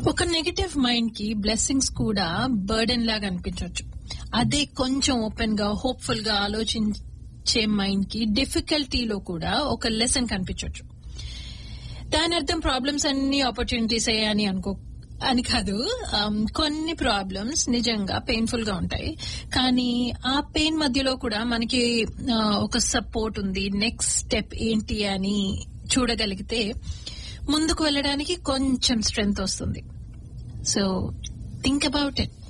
ఒక negative mind కి blessings కూడా బర్డెన్ లాగా అనిపించవచ్చు అదే కొంచెం ఓపెన్ గా హోప్ఫుల్ గా ఆలోచించే మైండ్ కి డిఫికల్టీలో కూడా ఒక లెసన్ కనిపించవచ్చు దాని అర్థం ప్రాబ్లమ్స్ అన్ని ఆపర్చునిటీస్ అని అనుకో అని కాదు um, కొన్ని ప్రాబ్లమ్స్ నిజంగా పెయిన్ఫుల్ గా ఉంటాయి కానీ ఆ పెయిన్ మధ్యలో కూడా మనకి uh, ఒక సపోర్ట్ ఉంది నెక్స్ట్ స్టెప్ ఏంటి అని చూడగలిగితే ముందుకు వెళ్ళడానికి కొంచెం స్ట్రెంగ్త్ వస్తుంది సో థింక్ అబౌట్ ఇట్